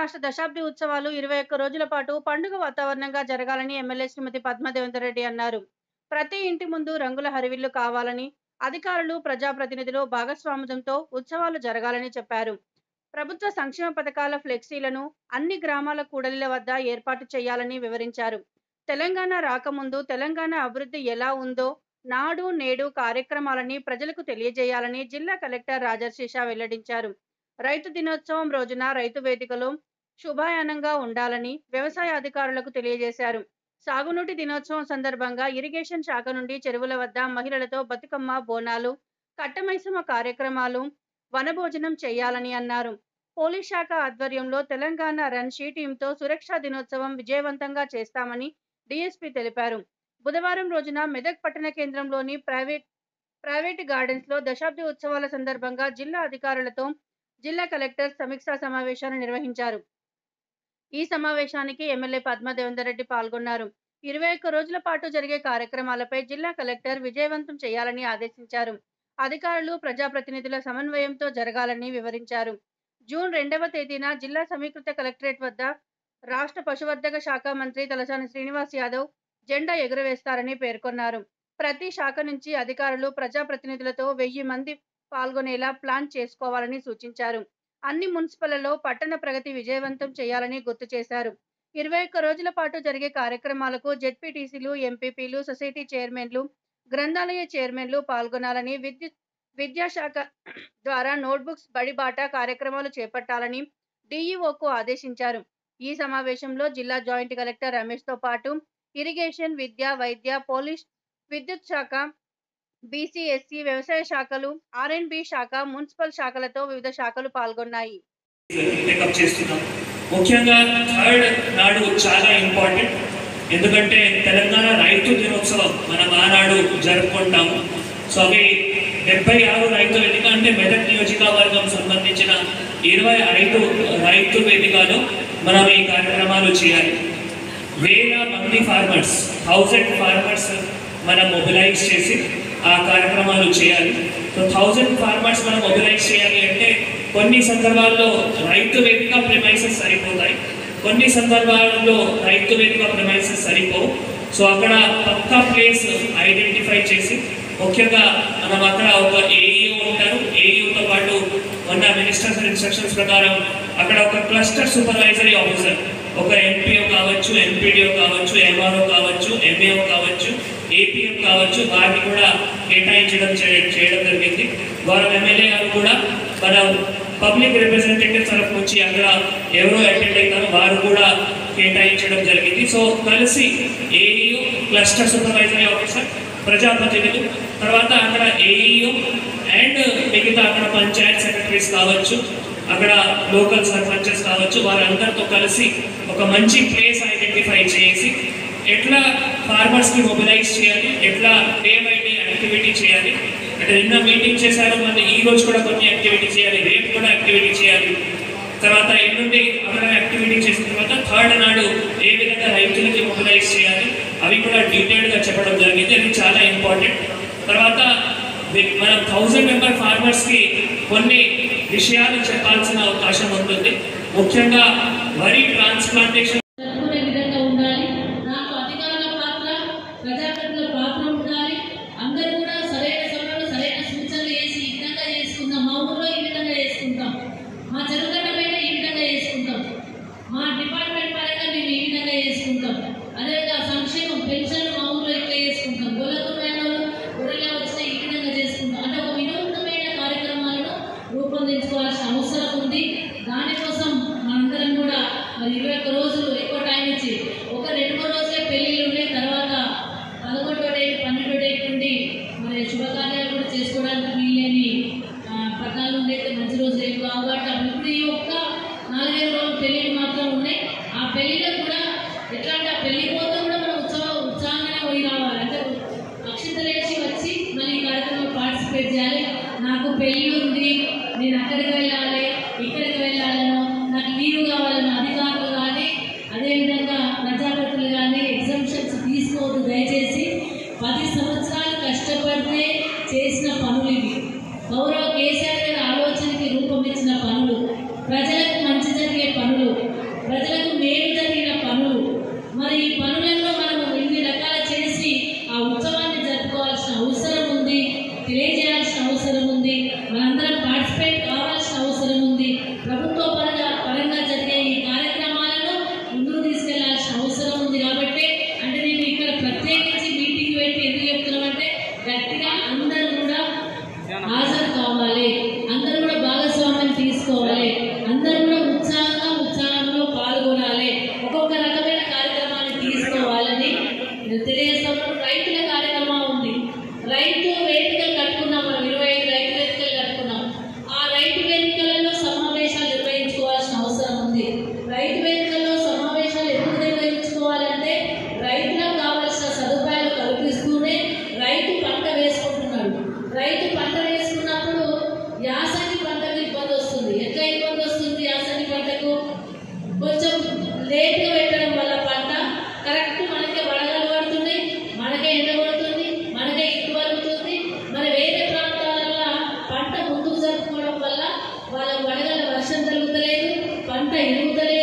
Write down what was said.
రాష్ట్ర దశాబ్ది ఉత్సవాలు ఇరవై ఒక్క రోజుల పాటు పండుగ వాతావరణంగా జరగాలని ఎమ్మెల్యే శ్రీమతి పద్మదేవేందర్ రెడ్డి అన్నారు ప్రతి ఇంటి ముందు రంగుల హరివిల్లు కావాలని అధికారులు ప్రజాప్రతినిధులు భాగస్వామ్యంతో ఉత్సవాలు జరగాలని చెప్పారు ప్రభుత్వ సంక్షేమ పథకాల ఫ్లెక్సీలను అన్ని గ్రామాల కూడలిల వద్ద ఏర్పాటు చేయాలని వివరించారు తెలంగాణ రాకముందు తెలంగాణ అభివృద్ధి ఎలా ఉందో నాడు నేడు కార్యక్రమాలని ప్రజలకు తెలియజేయాలని జిల్లా కలెక్టర్ రాజర్షిషా వెల్లడించారు రైతు దినోత్సవం రోజున రైతు వేదికలో శుభాయానంగా ఉండాలని వ్యవసాయ అధికారులకు తెలియజేశారు సాగునీటి దినోత్సవం సందర్భంగా ఇరిగేషన్ శాఖ నుండి చెరువుల వద్ద మహిళలతో బతుకమ్మ బోనాలు కట్టమైసమ్మ కార్యక్రమాలు వనభోజనం చేయాలని అన్నారు పోలీస్ శాఖ ఆధ్వర్యంలో తెలంగాణ రన్ షీ టీంతో సురక్షా దినోత్సవం విజయవంతంగా చేస్తామని డీఎస్పీ తెలిపారు బుధవారం రోజున మెదక్ పట్టణ కేంద్రంలోని ప్రైవేట్ ప్రైవేట్ గార్డెన్స్ లో దశాబ్ది ఉత్సవాల సందర్భంగా జిల్లా అధికారులతో జిల్లా కలెక్టర్ సమీక్షా సమావేశాన్ని నిర్వహించారు ఈ సమావేశానికి ఎమ్మెల్యే పద్మదేవేందర్ రెడ్డి పాల్గొన్నారు ఇరవై ఒక్క రోజుల పాటు జరిగే కార్యక్రమాలపై జిల్లా కలెక్టర్ విజయవంతం చేయాలని ఆదేశించారు అధికారులు ప్రజాప్రతినిధుల సమన్వయంతో జరగాలని వివరించారు జూన్ రెండవ తేదీన జిల్లా సమీకృత కలెక్టరేట్ వద్ద రాష్ట్ర పశువర్ధక శాఖ మంత్రి తలసాని శ్రీనివాస్ యాదవ్ జెండా ఎగురవేస్తారని పేర్కొన్నారు ప్రతి శాఖ నుంచి అధికారులు ప్రజాప్రతినిధులతో వెయ్యి మంది పాల్గొనేలా ప్లాన్ చేసుకోవాలని సూచించారు అన్ని మున్సిపల్లో పట్టణ ప్రగతి విజయవంతం చేయాలని గుర్తు చేశారు ఇరవై ఒక్క రోజుల పాటు జరిగే కార్యక్రమాలకు జెడ్పీటీసీలు ఎంపీపీలు సొసైటీ చైర్మన్లు గ్రంథాలయ చైర్మన్లు పాల్గొనాలని విద్యుత్ విద్యాశాఖ ద్వారా నోట్బుక్స్ బడిబాట కార్యక్రమాలు చేపట్టాలని డీఈఓకు ఆదేశించారు ఈ సమావేశంలో జిల్లా జాయింట్ కలెక్టర్ రమేష్తో పాటు ఇరిగేషన్ విద్య వైద్య పోలీస్ విద్యుత్ శాఖ బీసీ ఎస్సీ వ్యవసాయ శాఖలు ఆర్ఎండ్బి శాఖ మున్సిపల్ శాఖలతో వివిధ శాఖలు పాల్గొన్నాయి పికప్ చేస్తున్నాం ముఖ్యంగా థర్డ్ నాడు చాలా ఇంపార్టెంట్ ఎందుకంటే తెలంగాణ రైతు దినోత్సవం మనం ఆనాడు జరుపుకుంటాము సో అవి డెబ్బై ఆరు రైతు వేదిక అంటే మెదక్ నియోజకవర్గం సంబంధించిన ఇరవై ఐదు రైతు వేదికలు మనం ఈ కార్యక్రమాలు చేయాలి వేల మంది ఫార్మర్స్ థౌజండ్ ఫార్మర్స్ మనం మొబిలైజ్ చేసి ఆ కార్యక్రమాలు చేయాలి సో థౌజండ్ ఫార్మర్స్ మనం మొబిలైజ్ చేయాలి అంటే కొన్ని సందర్భాల్లో రైతు వేదిక ప్రిమైసెస్ సరిపోతాయి కొన్ని సందర్భాల్లో రైతు వేదిక ప్రిమైసెస్ సరిపోవు సో అక్కడ పక్కా ప్లేస్ ఐడెంటిఫై చేసి ముఖ్యంగా మనం అక్కడ ఒక ఏఈఓ ఉంటారు ఏఈఓతో పాటు మొన్న మినిస్టర్స్ ఇన్స్ట్రక్షన్స్ ప్రకారం అక్కడ ఒక క్లస్టర్ సూపర్వైజరీ ఆఫీసర్ ఒక ఎంపీఓ కావచ్చు ఎంపీడీఓ కావచ్చు ఎంఆర్ఓ కావచ్చు ఎంఏఓ కావచ్చు ఏపీఎం కావచ్చు వారిని కూడా కేటాయించడం చే- చేయడం జరిగింది గౌరవ ఎమ్మెల్యే గారు కూడా మన పబ్లిక్ రిప్రజెంటేటివ్ తరఫు నుంచి అక్కడ ఎవరో అటెండ్ అవుతారో వారు కూడా కేటాయించడం జరిగింది సో కలిసి ఏఈఓ క్లస్టర్ సూపర్వైజరీ ఆఫీసర్ ప్రజాప్రతినిధులు తర్వాత అక్కడ ఏఈఓ అండ్ మిగతా అక్కడ పంచాయత్ సెక్రటరీస్ కావచ్చు అక్కడ లోకల్ సర్పంచెస్ కావచ్చు వారందరితో కలిసి ఒక మంచి ప్లేస్ ఐడెంటిఫై చేసి ఎట్లా ఫార్మర్స్కి మొబిలైజ్ చేయాలి ఎట్లా డే బై డే యాక్టివిటీ చేయాలి అంటే నిన్న మీటింగ్ చేశారు మళ్ళీ ఈ రోజు కూడా కొన్ని యాక్టివిటీ చేయాలి రేపు కూడా యాక్టివిటీ చేయాలి తర్వాత ఎల్లుండి అక్కడ యాక్టివిటీ చేసిన తర్వాత థర్డ్ నాడు ఏ విధంగా రైతులకి మొబిలైజ్ చేయాలి అవి కూడా డీటెయిల్డ్గా చెప్పడం జరిగింది అది చాలా ఇంపార్టెంట్ తర్వాత వి- మనం థౌజండ్ మెంబర్ ఫార్మర్స్కి కొన్ని విషయాలు చెప్పాల్సిన అవకాశం ఉంటుంది ముఖ్యంగా వరి ట్రాన్స్ప్లాంటేషన్ జరుపుకునే విధంగా ఉండాలి దాంట్లో అధికారుల పాత్ర ప్రజాప్రతినిధుల పాత్ర ఉండాలి అందరూ కూడా సరైన సమయంలో సరైన సూచనలు చేసి ఈ విధంగా చేసుకుందాం మా ఊర్లో ఈ విధంగా చేసుకుంటాం మా చెరుగడ్డ పైన ఈ విధంగా చేసుకుంటాం మా డిపార్ట్మెంట్ పరంగా మేము ఈ విధంగా చేసుకుంటాం అదేవిధంగా సంక్షేమం పెన్షన్ మా ఊర్లో ఇట్లా చేసుకుంటాం గొల్లకున్న గొర్రెల వచ్చిన ఈ విధంగా చేసుకుంటాం అంటే ఒక వినూత్నమైన కార్యక్రమాలను రూపొందించుకోవాల్సిన అవసరం ఉంది దానికోసం మనందరం కూడా మరి ఇరవై ఒక్క రోజులు ఎక్కువ టైం ఇచ్చి ఒక రెండు మూడు రోజులే పెళ్ళిళ్ళు ఉన్నాయి తర్వాత పదకొండో డేట్ పన్నెండో డేట్ నుండి మరి శుభకార్యాలు కూడా చేసుకోవడానికి వీలేని ఆ, పద్నాలుగు నుండి అయితే మంచి రోజులు ఏం కావు కాబట్టి అప్పుడు ఇప్పుడు ఈ ఒక్క నాలుగైదు రోజులు పెళ్ళిళ్ళు మాత్రం ఉన్నాయి ఆ పెళ్ళిలో కూడా ఎట్లా అంటే ఆ పెళ్లి పోతే కూడా మనం ఉత్సవ ఉత్సాహంగానే పోయి రావాలి అంటే అక్షింతలేసి వచ్చి మన ఈ కార్యక్రమంలో పార్టిసిపేట్ చేయాలి నాకు పెళ్ళి ఉంది నేను అక్కడికి వెళ్ళాలి ఇక్కడికి వెళ్ళాలను నాకు లీవ్ కావాలని అధికారులు కానీ అదేవిధంగా ప్రజాప్రతినిధులు కానీ ఎగ్జామ్షన్స్ తీసుకోవద్దు దయచేసి పది సంవత్సరాలు కష్టపడితే చేసిన పనులు ఇవి గౌరవ కేసీఆర్ గారి ఆలోచనకి రూపం ఇచ్చిన పనులు ప్రజలకు మంచి జరిగే పనులు పంట ఎదుగుదలే